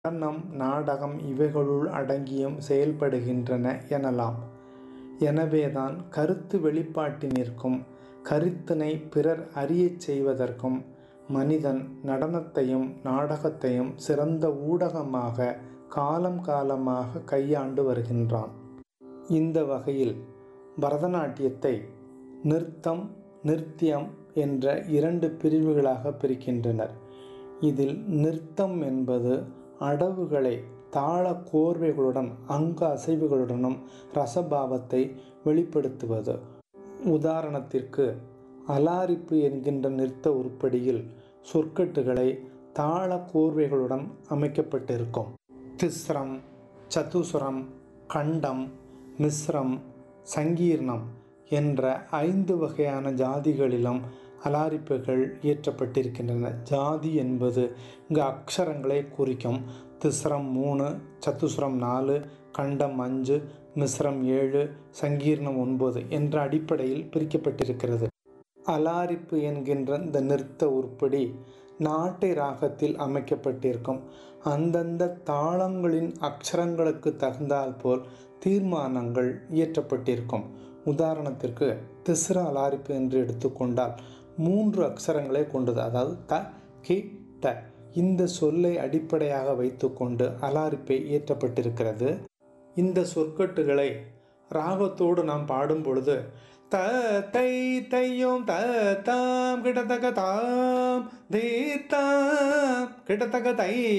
நடனம் நாடகம் இவைகளுள் அடங்கியும் செயல்படுகின்றன எனலாம் எனவேதான் கருத்து வெளிப்பாட்டினிற்கும் கருத்தினை பிறர் அறியச் செய்வதற்கும் மனிதன் நடனத்தையும் நாடகத்தையும் சிறந்த ஊடகமாக காலம் காலமாக கையாண்டு வருகின்றான் இந்த வகையில் பரதநாட்டியத்தை நிறுத்தம் நிருத்தியம் என்ற இரண்டு பிரிவுகளாக பிரிக்கின்றனர் இதில் நிறுத்தம் என்பது அடவுகளை தாள கோர்வைகளுடன் அங்க அசைவுகளுடனும் ரசபாவத்தை வெளிப்படுத்துவது உதாரணத்திற்கு அலாரிப்பு என்கின்ற நிறுத்த உருப்படியில் சொற்கட்டுகளை தாள கோர்வைகளுடன் அமைக்கப்பட்டிருக்கும் திஸ்ரம் சதுசுரம் கண்டம் மிஸ்ரம் சங்கீர்ணம் என்ற ஐந்து வகையான ஜாதிகளிலும் அலாரிப்புகள் இயற்றப்பட்டிருக்கின்றன ஜாதி என்பது இங்கு அக்ஷரங்களை குறிக்கும் திஸ்ரம் மூணு சத்துசுரம் நாலு கண்டம் அஞ்சு மிஸ்ரம் ஏழு சங்கீர்ணம் ஒன்பது என்ற அடிப்படையில் பிரிக்கப்பட்டிருக்கிறது அலாரிப்பு என்கின்ற இந்த நிறுத்த உருப்படி நாட்டை ராகத்தில் அமைக்கப்பட்டிருக்கும் அந்தந்த தாளங்களின் அக்ஷரங்களுக்கு தகுந்தால் போல் தீர்மானங்கள் இயற்றப்பட்டிருக்கும் உதாரணத்திற்கு திஸ்ர அலாரிப்பு என்று எடுத்துக்கொண்டால் மூன்று அக்ஷரங்களை கொண்டது அதாவது த கி ட இந்த சொல்லை அடிப்படையாக வைத்துக்கொண்டு அலாரிப்பை இயற்றப்பட்டிருக்கிறது இந்த சொற்கட்டுகளை ராகத்தோடு நாம் பாடும் பொழுது த தை தையும் த தாம் கிட்டத்தக்க தாம் தீ தாம் கிட்டத்தக்க தை